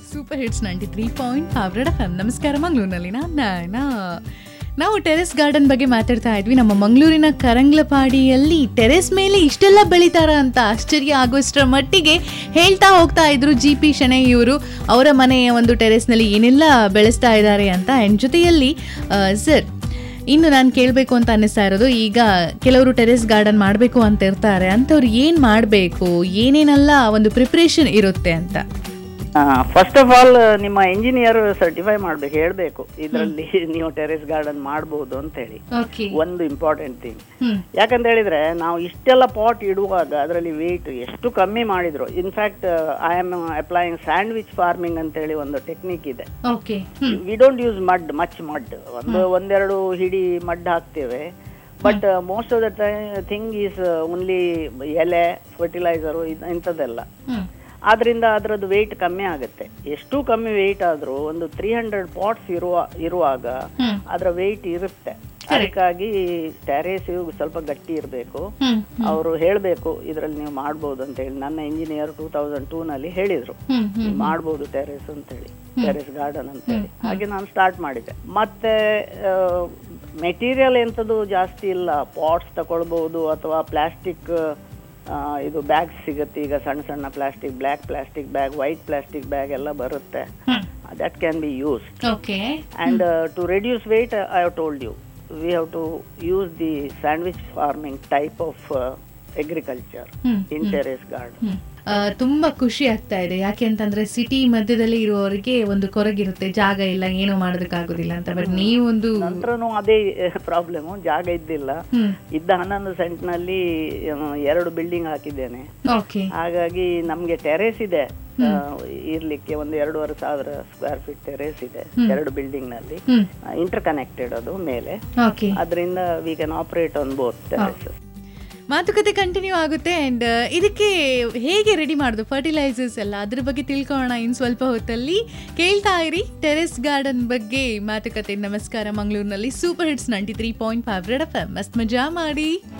Super hits ninety three point five F M ನಮಸ್ಕಾರ ಮಂಗಳೂರಿನಲ್ಲಿ ನಾನು ನಾವು ಟೆರೆಸ್ ಗಾರ್ಡನ್ ಬಗ್ಗೆ ಮಾತಾಡ್ತಾ ಇದ್ವಿ ನಮ್ಮ ಮಂಗಳೂರಿನ ಕರಂಗ್ಲಪಾಡಿಯಲ್ಲಿ ಟೆರೆಸ್ ಮೇಲೆ ಇಷ್ಟೆಲ್ಲ ಬೆಳಿತಾರ ಅಂತ ಆಶ್ಚರ್ಯ ಆಗುವಷ್ಟರ ಮಟ್ಟಿಗೆ ಹೇಳ್ತಾ ಹೋಗ್ತಾ ಇದ್ರು ಜಿ ಪಿ ಶೆಣೈ ಇವರು ಅವರ ಮನೆಯ ಒಂದು ಟೆರೆಸ್ನಲ್ಲಿ ಏನೆಲ್ಲ ಬೆಳೆಸ್ತಾ ಇದ್ದಾರೆ ಅಂತ ಆ್ಯಂಡ್ ಜೊತೆಯಲ್ಲಿ ಸರ್ ಇನ್ನು ನಾನು ಕೇಳಬೇಕು ಅಂತ ಅನ್ನಿಸ್ತಾ ಇರೋದು ಈಗ ಕೆಲವರು ಟೆರೆಸ್ ಗಾರ್ಡನ್ ಮಾಡಬೇಕು ಅಂತ ಇರ್ತಾರೆ ಅಂಥವ್ರು ಏನು ಮಾಡಬೇಕು ಏನೇನೆಲ್ಲ ಒಂದು ಪ್ರಿಪ್ರೇಷನ್ ಇರುತ್ತೆ ಅಂತ ಫಸ್ಟ್ ಆಫ್ ಆಲ್ ನಿಮ್ಮ ಇಂಜಿನಿಯರ್ ಸರ್ಟಿಫೈ ಮಾಡ್ಬೇಕು ಹೇಳ್ಬೇಕು ಇದರಲ್ಲಿ ನೀವು ಟೆರೆಸ್ ಗಾರ್ಡನ್ ಮಾಡಬಹುದು ಅಂತ ಹೇಳಿ ಓಕೆ ಒಂದು ಇಂಪಾರ್ಟೆಂಟ್ ಥಿಂಗ್ ಹ್ಮ್ ಯಾಕಂತ ಹೇಳಿದ್ರೆ ನಾವು ಇಷ್ಟೆಲ್ಲ ಪಾಟ್ ಇಡುವಾಗ ಅದರಲ್ಲಿ ವೇಟ್ ಎಷ್ಟು ಕಮ್ಮಿ ಮಾಡಿದ್ರು in fact I am applying sandwich farming ಅಂತ ಹೇಳಿ ಒಂದು ಟೆಕ್ನಿಕ್ ಇದೆ okay hmm we don't use mud much mud ಒಂದು ಒಂದೆರಡು ಹಿಡಿ ಮಡ್ ಹಾಕ್ತೇವೆ but most of the thing is only ಎಲೆ ಫರ್ಟಿಲೈಸರು ಇಂಥದ್ದೆಲ್ಲ ಹ್ಮ್ ಆದ್ರಿಂದ ಅದರದ್ದು ವೆಯ್ಟ್ ಕಮ್ಮಿ ಆಗುತ್ತೆ ಎಷ್ಟು ಕಮ್ಮಿ ವೆಯ್ಟ್ ಆದ್ರೂ ಒಂದು ತ್ರೀ ಹಂಡ್ರೆಡ್ ಪಾಟ್ಸ್ ಇರುವ ಇರುವಾಗ ಹ್ಮ್ ಅದರ ವೆಯ್ಟ್ ಇರುತ್ತೆ ಅದಕ್ಕಾಗಿ ಟೆರೇಸ್ ಸ್ವಲ್ಪ ಗಟ್ಟಿ ಇರಬೇಕು ಹ್ಮ್ ಅವರು ಹೇಳಬೇಕು ಇದರಲ್ಲಿ ನೀವು ಮಾಡ್ಬೋದು ಅಂತ ಹೇಳಿ ನನ್ನ ಇಂಜಿನಿಯರ್ ಟೂ ತೌಸಂಡ್ ಟೂ ನಲ್ಲಿ ಹೇಳಿದ್ರು ಹ್ಮ್ ಹ್ಮ್ ನೀವು ಮಾಡ್ಬೋದು ಟೆರೇಸ್ ಅಂತ ಹೇಳಿ ಟೆರೇಸ್ ಗಾರ್ಡನ್ ಅಂತ ಹೇಳಿ ಹಾಗೆ ನಾನು ಸ್ಟಾರ್ಟ್ ಮಾಡಿದೆ ಮತ್ತೆ ಮೆಟೀರಿಯಲ್ ಎಂಥದ್ದು ಜಾಸ್ತಿ ಇಲ್ಲ ಪಾಟ್ಸ್ ತಗೊಳ್ಬಹುದು ಅಥವಾ ಪ್ಲಾಸ್ಟಿಕ್ ಇದು ಬ್ಯಾಗ್ ಸಿಗುತ್ತೆ ಈಗ ಸಣ್ಣ ಸಣ್ಣ plastic black plastic bag white plastic bag ಎಲ್ಲ ಬರುತ್ತೆ hmm that can be use okay and uh, to reduce weight uh, i have told you we have to use the sandwich farming type of uh, agriculture hmm in terrace garden hmm. ಆ, ತುಂಬಾ ಖುಷಿ ಆಗ್ತಾ ಇದೆ ಯಾಕೆ ಅಂತಂದ್ರೆ city ಮಧ್ಯದಲ್ಲಿ ಇರುವವರಿಗೆ ಒಂದು ಕೊರಗಿರುತ್ತೆ ಜಾಗ ಇಲ್ಲ ಏನು ಮಾಡೋದಕ್ಕಾಗೋದಿಲ್ಲ ಅಂತ ಬಟ್ ನೀವೊಂದು ನಂತರನೂ ಅದೇ ಪ್ರಾಬ್ಲಮ್ ಜಾಗ ಇದ್ದಿಲ್ಲ ಹ್ಮ್ ಇದ್ದ ಹನ್ನೊಂದು ಸೆಂಟ್ ನಲ್ಲಿ ಆ, ಎರಡು ಬಿಲ್ಡಿಂಗ್ ಹಾಕಿದ್ದೇನೆ ಓಕೆ ಹಾಗಾಗಿ ನಮ್ಗೆ ಟೆರೇಸ್ ಇದೆ ಆ, ಇರ್ಲಿಕ್ಕೆ ಒಂದು ಎರಡೂವರೆ ಸಾವಿರ ಸ್ಕ್ವೇರ್ ಫೀಟ್ ಟೆರೇಸ್ ಇದೆ ಎರಡು ಬಿಲ್ಡಿಂಗ್ ನಲ್ಲಿ ಹ್ಮ್ ಇಂಟರ್ ಕನೆಕ್ಟೆಡ್ ಅದು ಮೇಲೆ ಓಕೆ ಅದರಿಂದ we can operate on both terrace ಮಾತುಕತೆ ಕಂಟಿನ್ಯೂ ಆಗುತ್ತೆ ಆ್ಯಂಡ್ ಇದಕ್ಕೆ ಹೇಗೆ ರೆಡಿ ಮಾಡೋದು ಫರ್ಟಿಲೈಸರ್ಸ್ ಎಲ್ಲ ಅದ್ರ ಬಗ್ಗೆ ತಿಳ್ಕೊಳ್ಳೋಣ ಇನ್ನು ಸ್ವಲ್ಪ ಹೊತ್ತಲ್ಲಿ ಕೇಳ್ತಾ ಇರಿ ಟೆರೆಸ್ ಗಾರ್ಡನ್ ಬಗ್ಗೆ ಮಾತುಕತೆ ನಮಸ್ಕಾರ ಮಂಗಳೂರಿನಲ್ಲಿ super hits ninety three point five red F M ಮಸ್ತ್ ಮಜಾ ಮಾಡಿ